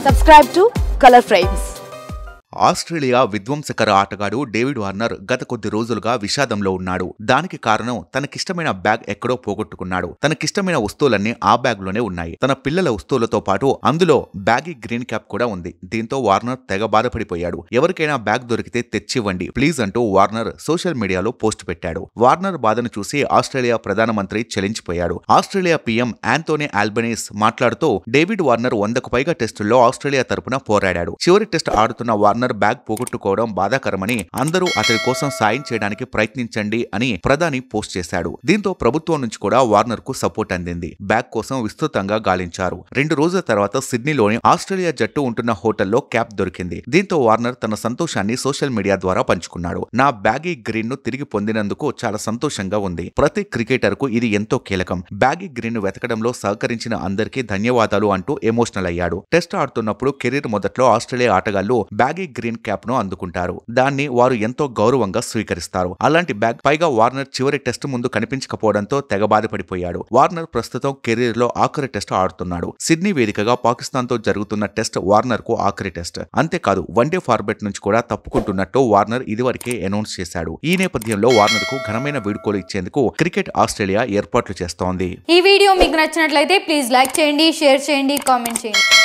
Subscribe to Color Frames. Australia విధ్వంసకర ఆటగాడు David Warner గత కొద్ది రోజులుగా విషాదంలో ఉన్నాడు దానికి కారణం తనకిష్టమైన బ్యాగ్ ఎక్కడో పోగొట్టుకున్నాడు తనకిష్టమైన వస్తువులన్నీ ఆ బ్యాగ్ లోనే ఉన్నాయి తన పిల్లల వస్తువులతో పాటు అందులో బ్యాగీ గ్రీన్ క్యాప్ కూడా ఉంది దీంతో వార్నర్ తెగ బాధపడిపోయాడు ఎవరికైనా బ్యాగ్ దొరికితే తెచ్చివ్వండి ప్లీజ్ అంటూ వార్నర్ సోషల్ మీడియాలో పోస్ట్ పెట్టాడు వార్నర్ బాధను చూసి ఆస్ట్రేలియా ప్రధానమంత్రి చెలించిపోయాడు ఆస్ట్రేలియా పీఎం ఆంటోనీ ఆల్బనీస్ మాట్లాడుతూ డేవిడ్ వార్నర్ వందకు పైగా టెస్టుల్లో ఆస్ట్రేలియా తరపున పోరాడాడు చివరి టెస్ట్ ఆడుతున్న వార్నర్ బ్యాగ్ పోగొట్టుకోవడం బాధాకరమని అందరూ అతని కోసం సాయం చేయడానికి ప్రయత్నించండి అని ప్రధాని పోస్ట్ చేశాడు దీంతో ప్రభుత్వం నుంచి కూడా వార్నర్ కు సపోర్ట్ అందింది బ్యాగ్ కోసం విస్తృతంగా గాలించారు రెండు రోజుల తర్వాత సిడ్నీలోని ఆస్ట్రేలియా జట్టు ఉంటున్న హోటల్లో క్యాప్ దొరికింది దీంతో వార్నర్ తన సంతోషాన్ని సోషల్ మీడియా ద్వారా పంచుకున్నాడు నా బ్యాగీ గ్రీన్ ను తిరిగి పొందినందుకు చాలా సంతోషంగా ఉంది ప్రతి క్రికెటర్ కు ఇది ఎంతో కీలకం బ్యాగీ గ్రీన్ ను వెతకడంలో సహకరించిన అందరికీ ధన్యవాదాలు అంటూ ఎమోషనల్ అయ్యాడు టెస్ట్ ఆడుతున్నప్పుడు కెరీర్ మొదట్లో ఆస్ట్రేలియా ఆటగాళ్లు బ్యాగీ గ్రీన్ క్యాప్ ను అందుకుంటారు దాన్ని వారు ఎంతో గౌరవంగా స్వీకరిస్తారు అలాంటి బ్యాగ్ పైగా వార్నర్ చివరి టెస్ట్ ముందు కనిపించకపోవడంతో తెగ బాధపడిపోయాడు వార్నర్ ప్రస్తుతం కెరీర్ లో ఆఖరి టెస్ట్ ఆడుతున్నాడు సిడ్నీ వేదికగా పాకిస్తాన్ తో జరుగుతున్న టెస్ట్ వార్నర్ కు ఆఖరి టెస్ట్ అంతేకాదు వన్డే ఫార్మెట్ నుంచి కూడా తప్పుకుంటున్నట్టు వార్నర్ ఇదివరకే అనౌన్స్ చేశాడు ఈ నేపథ్యంలో వార్నర్ కు ఘనమైన వీడ్కోలు ఇచ్చేందుకు క్రికెట్ ఆస్ట్రేలియా ఏర్పాట్లు చేస్తోంది ఈ వీడియో మీకు నచ్చినట్లయితే ప్లీజ్ లైక్ చేయండి షేర్ చేయండి కామెంట్ చేయండి